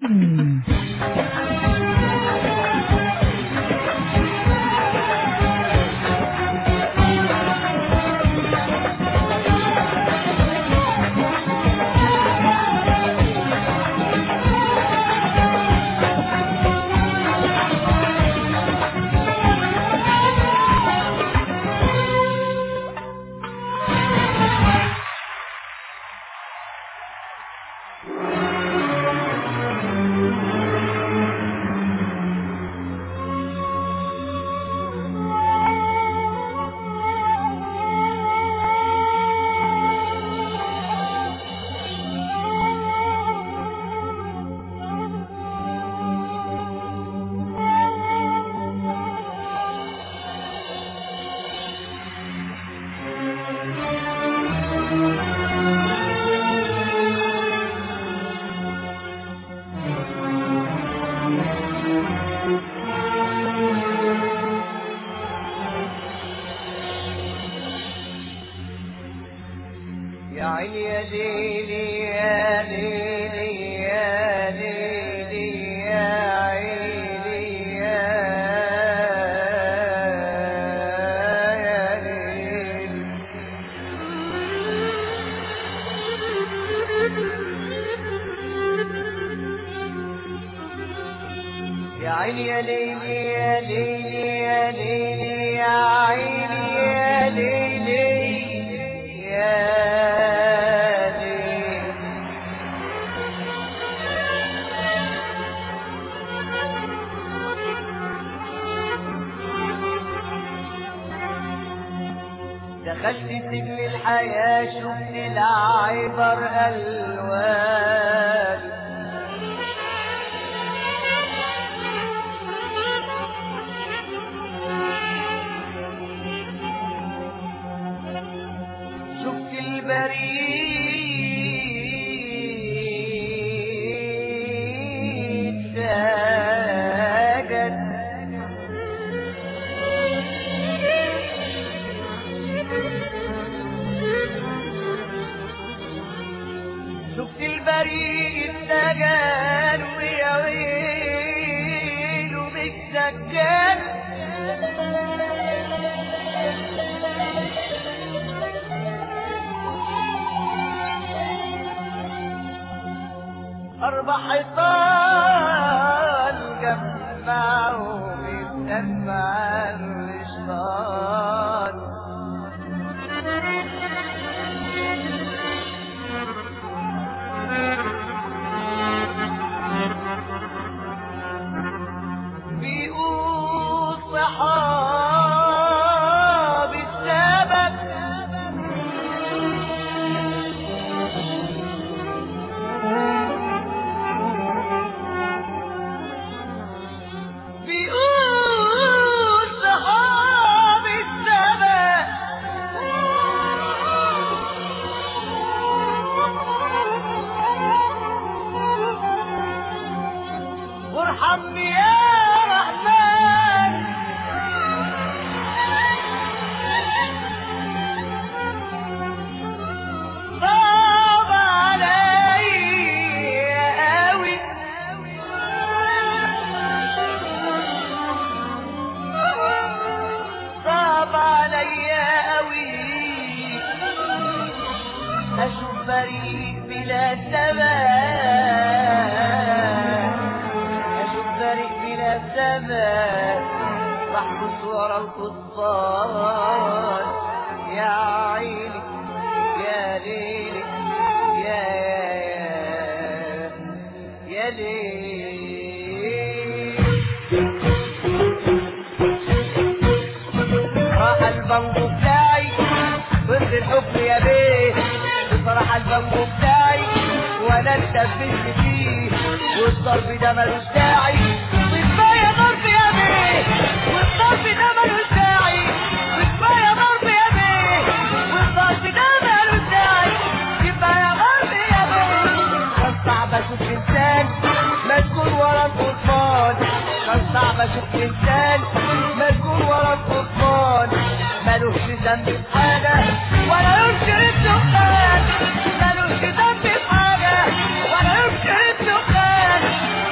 يا عيني يا ليلي يا ليلي يا ليلي يا عيني يا يا ليلي يا عيني يا ليلي يا ليلي يا ليلي يا عيني يا ليلي يا ليلي دخلت سجن الحياة شفت العبر ألوان شفت البريد ساجد شفت البريد سجن ويا ويله متسجن أربع حيطان جمعوا بالدمع الشيطان بيقول صحاب السبب بيقول صحاب السبب وارحمني يا رحمن صعب عليا قوي صعب عليا قوي اشوف بريء بلا سبب اشوف بريء بلا سبب محبوس ورا القضبان يا عيني يا ليلي يا يا يا ليلي راح البنجو بتاعي ضد الحكم يا بيه بصراحة البنجو بتاعي وانا اتدبست فيه والضرب ده ملوش داعي وكفاية ضرب يا بيه والضرب ده ملوش داعي وكفاية ضرب يا بيه والضرب ده ملوش داعي كفاية ضرب يا بيه كان صعب اشوف انسان مسجون ورا القضبان كان صعب اشوف انسان مسجون ورا القضبان ملوش ذنب في حاجة ولا ينكر الدخان ملوش ذنب في حاجة ولا ينكر الدخان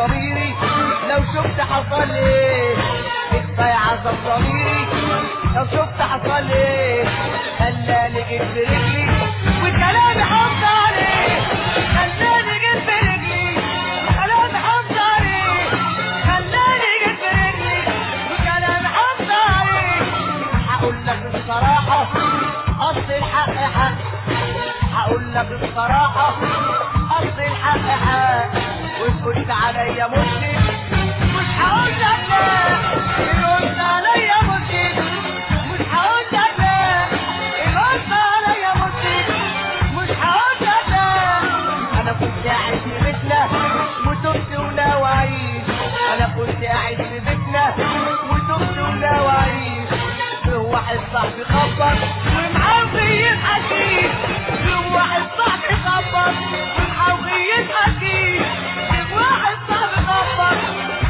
ضميري لو شفت حصل ايه كفاية عذاب ضميري لو شفت حصل ايه خلاني جيت برجلي وكلامي حط عليه خلاني جيت برجلي وكلامي حط عليه خلاني جيت برجلي وكلامي حط عليه هقول لك الصراحة أصل الحق حق هقول لك الصراحة أصل الحق حق وإن كنت عليا مسلم مش هقول لك لا إن كنت عليا مسلم مش هقول لك لا إن كنت عليا مسلم مش هقول لك لا أنا كنت قاعد في بيتنا وتبت ولا وعيش أنا كنت قاعد في بيتنا وتبت ولا وعيش له واحد صاحبي خبط ومعاوي حكيم له واحد صاحبي خبط ومعاوي حكيم له واحد صاحبي خبط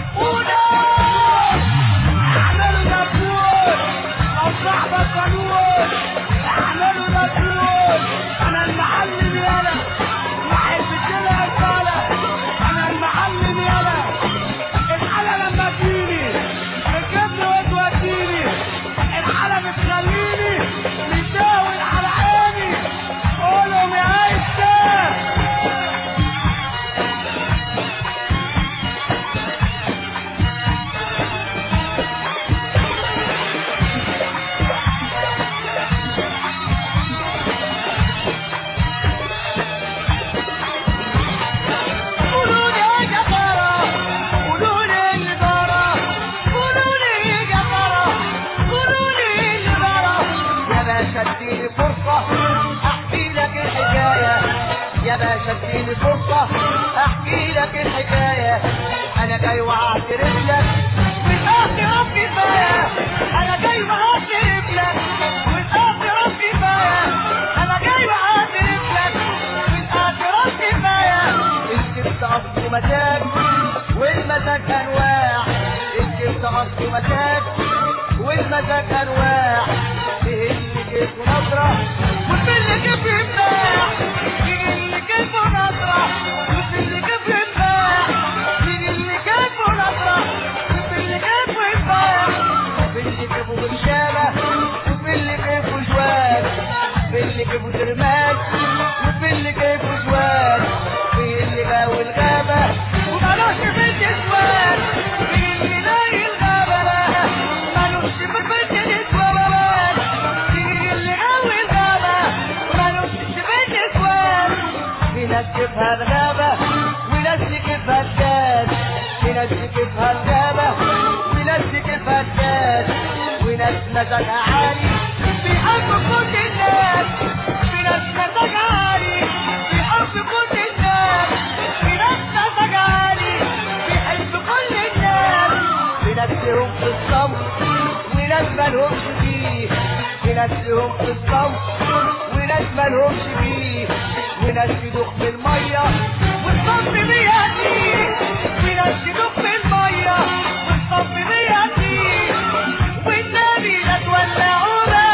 ونار اعملوا مجنون لو صاحبك قانون اعملوا مجنون انا المعلم يالا واحد بكده رسالة انا المعلم يالا الحالة لما تجيني تجيبني وتوديني الحالة بتخليني مشاور على عيني قولهم يا عيسى قولوا لي يا جبارة قولوا لي اللي جرى قولوا لي يا جبارة قولوا لي اللي جرى يا باشا اديني فرصة احكي لك الحكاية يا باشا اديني فرصة احكي لك الحكاية انا جاي واعترف لك والاخر كفاية انا جاي واعترف لك والاخر كفاية انا جاي واعترف لك والاخر كفاية الكبت اصله مزاج والمزاج انواع الكبت اصله مزاج والمزاج انواع فيه اللي كيفه نظرة وفي اللي كيفه يباع فيه اللي كيفه نظرة وفي اللي كيفه يباع فيه اللي كيفه نظرة وفي اللي كيفه يباع وفي اللي كيفه برشامة وفي اللي كيفه جواد في اللي كيفه ترمال وفي اللي كيفه جواد في اللي غاوي الغابة ومالوش في الجسوان في اللي لاقي الغابة لا مالوش في الجسوان في اللي غاوي الغابة مالوش في الجسوان في ناس كيفها الغابة وناس كيفها الجاد في ناس كيفها الغابة وناس كيفها الجاد وناس مزاجها عالي بيحب كل الناس في ناس مزاجها عالي بيحب كل الناس في ناس مزاجها عالي بيحب كل الناس في ناس لهم في الصمت وناس مالهمش فيه في ناس لهم في الصمت وناس مالهمش فيه وناس تدوخ في المية والصمت بيهديه في ناس تدوخ في المية والصمت بيهديه والنبي لا تولعونا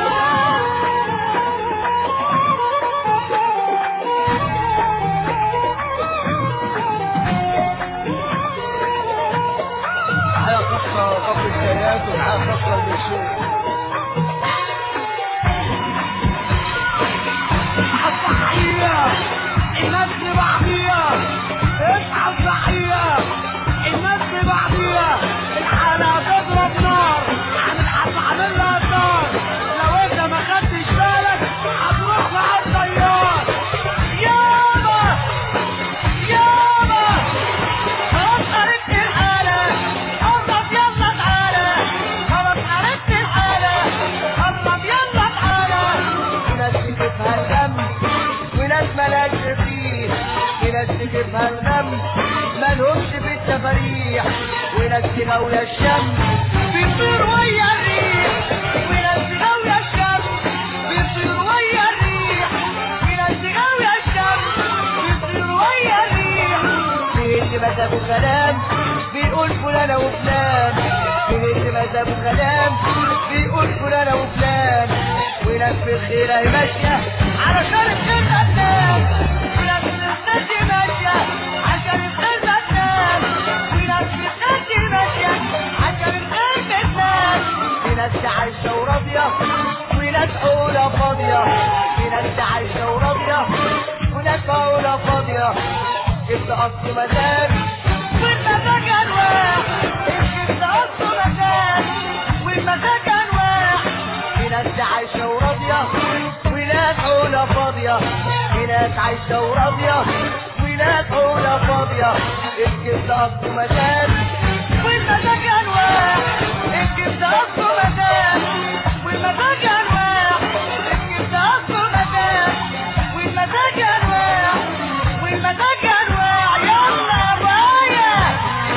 على قصة قبل الشريات وعلى قصة المشهور الصحية الناس لبعضية اصحى الصحية الناس لبعضية الحالة تضرب نار هنلحق عامل لها نار لو انت ما خدتش بالك هتروح مع الطيار يابا يابا خلاص عرفت الحالة قرب يلا تعالى خلاص عرفت الحالة قرب يلا تعالى وناس تجيبها الغم وناس ملاش فيه وناس تجيبها الغم مالهمش في التفاريح وناس تغاوية الشمس بيطير ويا الريح وناس تغاوية الشمس بيطير ويا الريح وناس تغاوية الشمس بيطير ويا الريح في اللي مذهبه كلام بيقول فلانة وفلان في اللي مذهبه كلام بيقول فلانة وفلان وناس في الخير اهي ماشية علشان الخير تنام وناس في الخير ماشية عشان الخير تنام الكبد اصل مزاج والمزاج انواع الكبد اصل مزاج والمزاج انواع في ناس عايشه وراضيه وناس عولة فاضيه في ناس عايشه وراضيه وناس عولة فاضيه الكبد اصل مزاج والمزاج انواع الكبد اصل مزاج والمزاج انواع الكبد اصل مزاج والمزاج انواع والمزاج انواع يلا بايا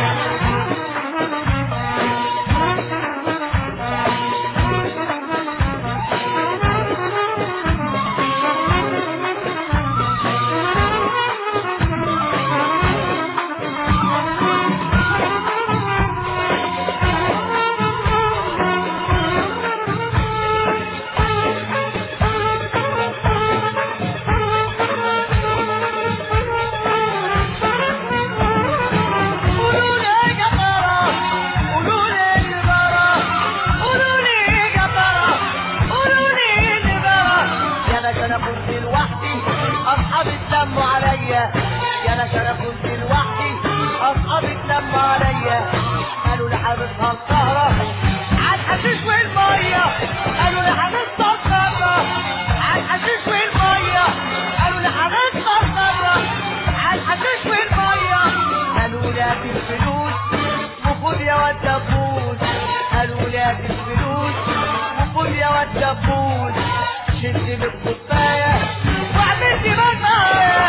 قولوا لي يا جبارة قولوا لي يا جبارة قولوا لي يا جبارة قولوا لي يا جبارة يا ناس انا كنت لوحدي اصحابي اتلموا عليا يا ناس انا كنت لوحدي اصحابي اتلموا عليا قالوا لي حبيبها السهرة على الحشيش والمية قالوا لي حبيبها السهرة على الحشيش والمية قالوا لي حبيبها السهرة على الحشيش والمية قالوا لي هات الفلوس وخد يا واد دبوس قالوا لي هات الفلوس وخد يا واد دبوس شد بالكوباية وعملت معايا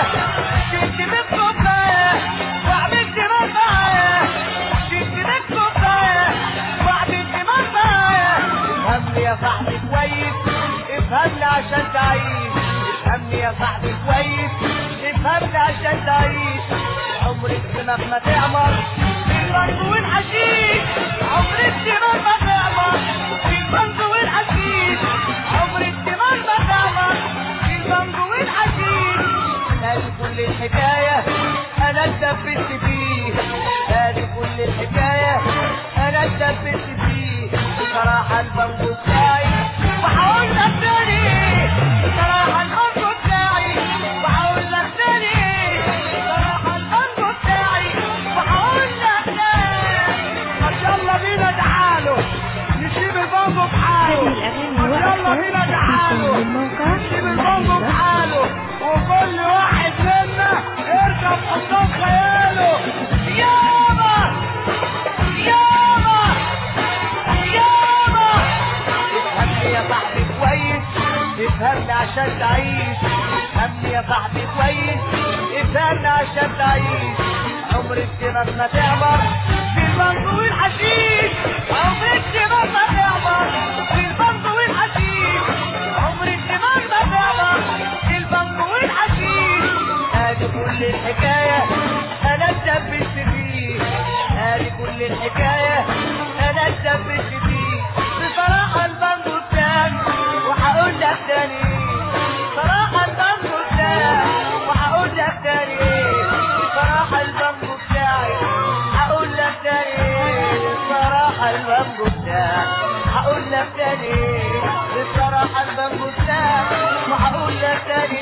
شد بالكوباية وعملت معايا شد بالكوباية وعملت معايا افهمني يا صاحبي كويس افهمني عشان تعيش افهمني يا صاحبي كويس افهمني عشان تعيش عمر الدماغ ما تعمر في البنك والحشيش عمر الدماغ ما تعمر في البنك والحشيش عمر الدماغ ما تعمر في البنك والحشيش هذه كل الحكاية أنا اتدبست فيه هذه كل الحكاية أنا اتدبست فيه بصراحة البنك بتاعي وهقول لك تاني بصراحة البنك بتاعي وهقول لك تاني بصراحة البنك بتاعي وهقول لك تاني ما يلا بينا تعالوا نسيب البنك بحاله هذه الأغاني ما يلا بينا وأكثر تعالوا من موقع نسيب البنك بحاله وكل واحد منا يركب قدام خياله يابا يابا يابا افهمني يا صاحبي كويس افهمني عشان تعيش افهمني يا صاحبي كويس افهمني عشان تعيش عمر الدماغ ما تعمر في البنك والحشيش عمر الدماغ ما تعمر في البنك والحشيش عمر الدماغ ما تعمر في البنك والحشيش هذه كل الحكاية أنا اتدبست فيه هذه كل الحكاية أنا اتدبست فيه بصراحة البنك بتاعي وهقول لك تاني صراحة البنك بتاعي وهقول لك تاني صراحة البنك بتاعي هقول لك تاني صراحة البنك بتاعي هقول لك تاني بصراحة البنك بتاعي وهقول لك تاني